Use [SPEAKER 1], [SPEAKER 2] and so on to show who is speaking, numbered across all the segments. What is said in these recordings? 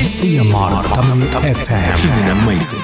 [SPEAKER 1] CMR Tamil FM
[SPEAKER 2] இது நம்ம இசை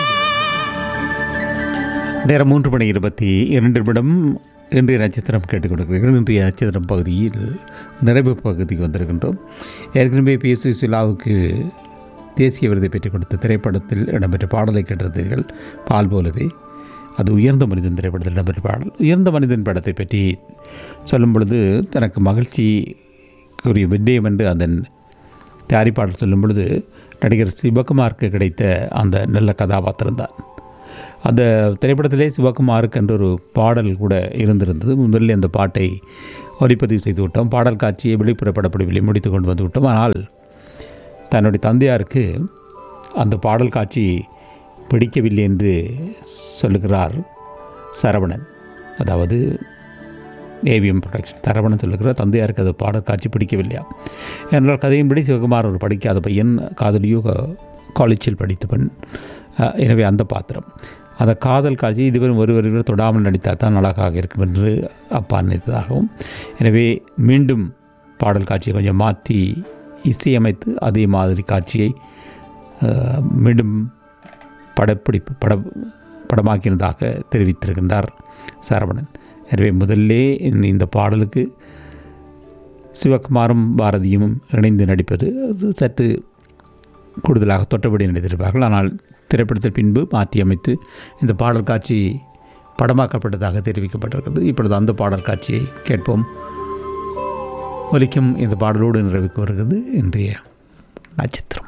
[SPEAKER 3] நேரம் மூன்று மணி இருபத்தி இரண்டு நிமிடம் இன்றைய நட்சத்திரம் கேட்டுக்கொண்டிருக்கிறீர்கள் இன்றைய நட்சத்திரம் பகுதியில் நிறைவு பகுதிக்கு வந்திருக்கின்றோம் ஏற்கனவே பி எஸ் சிலாவுக்கு தேசிய விருதை பெற்றுக் கொடுத்த திரைப்படத்தில் இடம்பெற்ற பாடலை கேட்டிருந்தீர்கள் பால் போலவே அது உயர்ந்த மனிதன் திரைப்படத்தில் இடம்பெற்ற பாடல் உயர்ந்த மனிதன் படத்தை பற்றி சொல்லும் பொழுது தனக்கு மகிழ்ச்சிக்குரிய விடயம் என்று அதன் தயாரிப்பாளர் சொல்லும் பொழுது நடிகர் சிவகுமாருக்கு கிடைத்த அந்த நல்ல கதாபாத்திரம் தான் அந்த திரைப்படத்திலே சிவகுமாருக்கு என்ற ஒரு பாடல் கூட இருந்திருந்தது முதலில் அந்த பாட்டை ஒலிப்பதிவு செய்து விட்டோம் பாடல் காட்சியை வெளிப்புற படப்பிடிப்பில் முடித்து கொண்டு வந்து விட்டோம் ஆனால் தன்னுடைய தந்தையாருக்கு அந்த பாடல் காட்சி பிடிக்கவில்லை என்று சொல்லுகிறார் சரவணன் அதாவது ஏவிஎம் ப்ரொடக்ஷன் தரவணன் சொல்லுகிறார் தந்தையாருக்கு அது பாடல் காட்சி பிடிக்கவில்லையா என்றால் கதையின்படி சிவகுமார் ஒரு படிக்காத பையன் காதலியோ காலேஜில் படித்த பெண் அஹ், எனவே அந்த பாத்திரம் அந்த காதல் காட்சி இருவரும் ஒருவர் இருவர் தொடாமல் நடித்தால் தான் அழகாக இருக்கும் என்று அப்பா நினைத்ததாகவும் எனவே மீண்டும் பாடல் காட்சியை கொஞ்சம் மாற்றி இசையமைத்து அதே மாதிரி காட்சியை அஹ், மீண்டும் படப்பிடிப்பு பட படமாக்கினதாக தெரிவித்திருக்கின்றார் சரவணன் எனவே முதல்லே இந்த- இந்த பாடலுக்கு சிவகுமாரும் பாரதியும் இணைந்து நடிப்பது அது சற்று கூடுதலாக தொட்டபடி நடித்திருப்பார்கள் ஆனால் திரைப்படத்தில் பின்பு மாற்றியமைத்து இந்த பாடல் காட்சி படமாக்கப்பட்டதாக தெரிவிக்கப்பட்டிருக்கிறது இப்பொழுது அந்த பாடல் காட்சியை கேட்போம் ஒலிக்கும் இந்த பாடலோடு நிறைவுக்கு வருகிறது இன்றைய நட்சத்திரம்